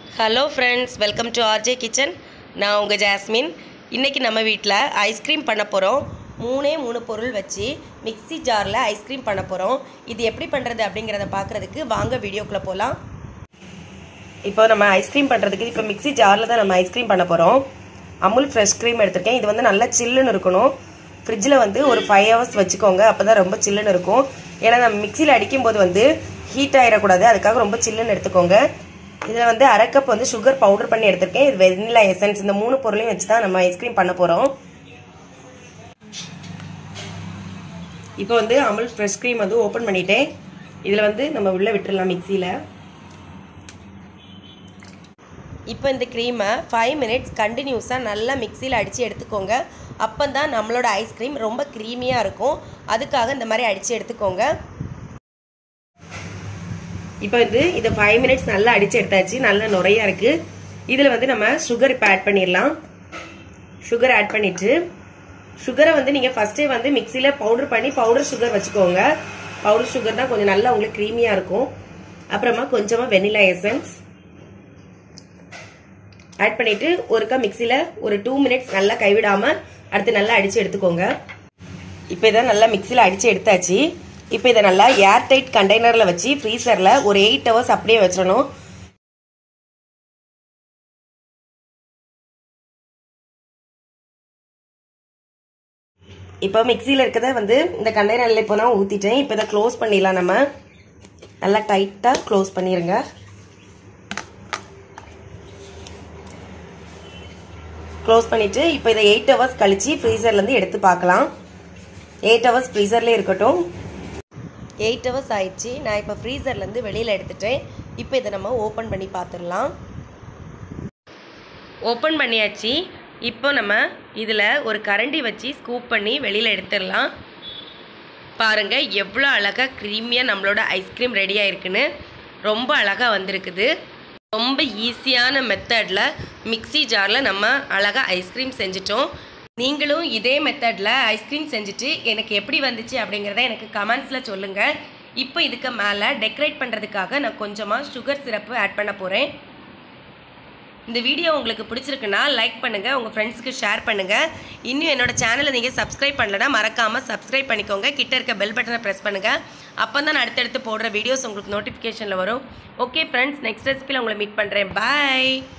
hello friends welcome to RJ kitchen நான் உங்கள் jasmine இன்றைக்கி நம்ம வீட்டில் ஐஸ்கிரீம் பண்ண போகிறோம் மூணே மூணு பொருள் வச்சு மிக்ஸி ஜாரில் ஐஸ்கிரீம் பண்ண போகிறோம் இது எப்படி பண்ணுறது அப்படிங்கிறத பார்க்குறதுக்கு வாங்க வீடியோக்குள்ளே போகலாம் இப்போ நம்ம ஐஸ்கிரீம் பண்ணுறதுக்கு இப்போ மிக்ஸி ஜாரில் தான் நம்ம ஐஸ்கிரீம் பண்ண போகிறோம் அமுல் ஃப்ரெஷ் க்ரீம் எடுத்திருக்கேன் இது வந்து நல்லா சில்லுன்னு இருக்கணும் ஃப்ரிட்ஜில் வந்து ஒரு ஃபைவ் ஹவர்ஸ் வச்சுக்கோங்க அப்போ தான் ரொம்ப சில்லுன்னு இருக்கும் ஏன்னா நம்ம மிக்சியில் அடிக்கும்போது வந்து ஹீட் ஆகிடக்கூடாது அதுக்காக ரொம்ப சில்லுன்னு எடுத்துக்கோங்க இதில் வந்து அரை கப் வந்து சுகர் பவுடர் பண்ணி எடுத்திருக்கேன் இது வெனிலா எசன்ஸ் இந்த மூணு பொருளையும் வச்சு தான் நம்ம ஐஸ்கிரீம் பண்ண போகிறோம் இப்போ வந்து அமுல் ஃப்ரெஷ் க்ரீம் வந்து ஓப்பன் பண்ணிட்டேன் இதில் வந்து நம்ம உள்ளே விட்டுடலாம் மிக்சியில் இப்போ இந்த க்ரீமை ஃபைவ் மினிட்ஸ் கண்டினியூஸாக நல்லா மிக்சியில் அடித்து எடுத்துக்கோங்க அப்போ தான் நம்மளோட ஐஸ்கிரீம் ரொம்ப க்ரீமியாக இருக்கும் அதுக்காக இந்த மாதிரி அடித்து எடுத்துக்கோங்க இப்போ வந்து இதை ஃபைவ் மினிட்ஸ் நல்லா அடித்து எடுத்தாச்சு நல்ல நுறையா இருக்குது இதில் வந்து நம்ம சுகர் இப்போ ஆட் பண்ணிடலாம் சுகர் ஆட் பண்ணிட்டு சுகரை வந்து நீங்கள் ஃபஸ்ட்டே வந்து மிக்சியில் பவுடர் பண்ணி பவுடர் சுகர் வச்சுக்கோங்க பவுடர் சுகர் தான் கொஞ்சம் நல்லா உங்களுக்கு க்ரீமியாக இருக்கும் அப்புறமா கொஞ்சமாக வெனிலா எசன்ஸ் ஆட் பண்ணிட்டு ஒருக்கா மிக்சியில் ஒரு டூ மினிட்ஸ் நல்லா கைவிடாமல் அடுத்து நல்லா அடித்து எடுத்துக்கோங்க இப்போ இதை நல்லா மிக்சியில் அடித்து எடுத்தாச்சு இப்போ இதை நல்லா ஏர் டைட் கண்டெய்னரில் வச்சு ஃப்ரீசரில் ஒரு எயிட் ஹவர்ஸ் அப்படியே வச்சிடணும் இப்போ மிக்சியில் இருக்கிறத வந்து இந்த கண்டெய்னரில் இப்போ நான் ஊற்றிட்டேன் இப்போ இதை க்ளோஸ் பண்ணிடலாம் நம்ம நல்லா டைட்டாக க்ளோஸ் பண்ணிடுங்க க்ளோஸ் பண்ணிவிட்டு இப்போ இதை எயிட் ஹவர்ஸ் கழித்து ஃப்ரீசர்லேருந்து எடுத்து பார்க்கலாம் எயிட் ஹவர்ஸ் ஃப்ரீசர்லேயே இருக்கட்டும் எயிட் ஹவர்ஸ் ஆயிடுச்சு நான் இப்போ ஃப்ரீசர்லேருந்து வெளியில் எடுத்துட்டேன் இப்போ இதை நம்ம ஓப்பன் பண்ணி பார்த்துடலாம் ஓப்பன் பண்ணியாச்சு இப்போ நம்ம இதில் ஒரு கரண்டி வச்சு ஸ்கூப் பண்ணி வெளியில் எடுத்துடலாம் பாருங்கள் எவ்வளோ அழகாக க்ரீமியாக நம்மளோட ஐஸ்கிரீம் ரெடி ஆயிருக்குன்னு ரொம்ப அழகாக வந்திருக்குது ரொம்ப ஈஸியான மெத்தடில் மிக்ஸி ஜாரில் நம்ம அழகாக ஐஸ்கிரீம் செஞ்சிட்டோம் நீங்களும் இதே மெத்தடில் ஐஸ்கிரீம் செஞ்சுட்டு எனக்கு எப்படி வந்துச்சு அப்படிங்கிறத எனக்கு கமெண்ட்ஸில் சொல்லுங்கள் இப்போ இதுக்கு மேலே டெக்கரேட் பண்ணுறதுக்காக நான் கொஞ்சமாக சுகர் சிரப்பு ஆட் பண்ண போகிறேன் இந்த வீடியோ உங்களுக்கு பிடிச்சிருக்குன்னா லைக் பண்ணுங்கள் உங்கள் ஃப்ரெண்ட்ஸுக்கு ஷேர் பண்ணுங்கள் இன்னும் என்னோட சேனலை நீங்கள் சப்ஸ்கிரைப் பண்ணலன்னா மறக்காமல் சப்ஸ்கிரைப் பண்ணிக்கோங்க கிட்ட இருக்க பெல் பட்டனை ப்ரெஸ் பண்ணுங்கள் அப்போ தான் நான் அடுத்தடுத்து போடுற வீடியோஸ் உங்களுக்கு நோட்டிஃபிகேஷனில் வரும் ஓகே ஃப்ரெண்ட்ஸ் நெக்ஸ்ட் ரெசிபியில் உங்களை மீட் பண்ணுறேன் பாய்